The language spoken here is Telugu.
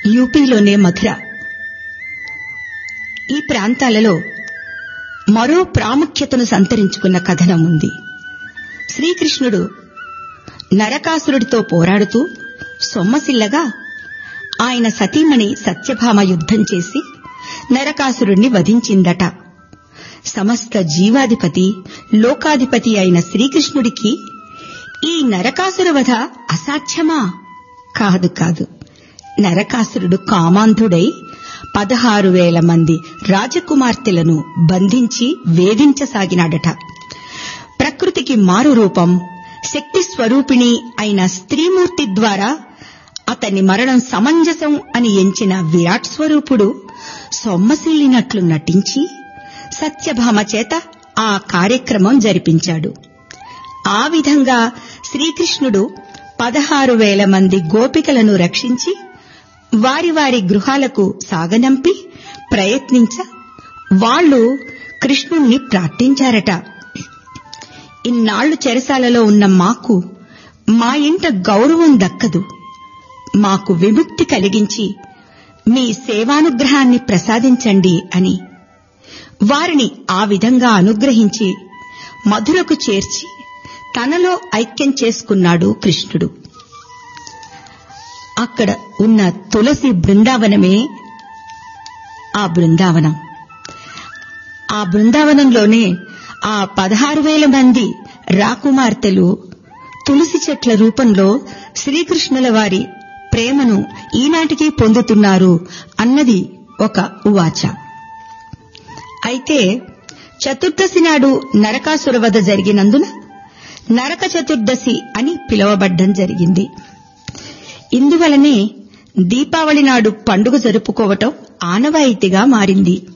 యూపీలోనే మథుర ఈ ప్రాంతాలలో మరో ప్రాముఖ్యతను సంతరించుకున్న కథనం ఉంది శ్రీకృష్ణుడు నరకాసురుడితో పోరాడుతూ సొమ్మసిల్లగా ఆయన సతీమణి సత్యభామ యుద్ధం చేసి నరకాసురుణ్ణి వధించిందట సమస్త జీవాధిపతి లోకాధిపతి అయిన శ్రీకృష్ణుడికి ఈ నరకాసుర వధ అసాధ్యమా కాదు కాదు నరకాసురుడు కామాంధుడై పదహారు వేల మంది రాజకుమార్తెలను బంధించి వేధించసాగినాడట ప్రకృతికి మారు రూపం శక్తి స్వరూపిణి అయిన స్త్రీమూర్తి ద్వారా అతని మరణం సమంజసం అని ఎంచిన విరాట్ స్వరూపుడు సొమ్మసిల్లినట్లు నటించి సత్యభామ చేత ఆ కార్యక్రమం జరిపించాడు ఆ విధంగా శ్రీకృష్ణుడు పదహారు వేల మంది గోపికలను రక్షించి వారి వారి గృహాలకు సాగనంపి ప్రయత్నించ వాళ్ళు కృష్ణుణ్ణి ప్రార్థించారట ఇన్నాళ్లు చెరసాలలో ఉన్న మాకు మా ఇంట గౌరవం దక్కదు మాకు విముక్తి కలిగించి మీ సేవానుగ్రహాన్ని ప్రసాదించండి అని వారిని ఆ విధంగా అనుగ్రహించి మధురకు చేర్చి తనలో ఐక్యం చేసుకున్నాడు కృష్ణుడు అక్కడ ఉన్న తులసి బృందావనమే ఆ బృందావనం ఆ బృందావనంలోనే ఆ పదహారు వేల మంది రాకుమార్తెలు తులసి చెట్ల రూపంలో శ్రీకృష్ణుల వారి ప్రేమను ఈనాటికి పొందుతున్నారు అన్నది ఒక ఉవాచ అయితే చతుర్దశి నాడు నరకాసుర వధ జరిగినందున నరక చతుర్దశి అని పిలువబడ్డం జరిగింది ఇందువలనే దీపావళి నాడు పండుగ జరుపుకోవటం ఆనవాయితీగా మారింది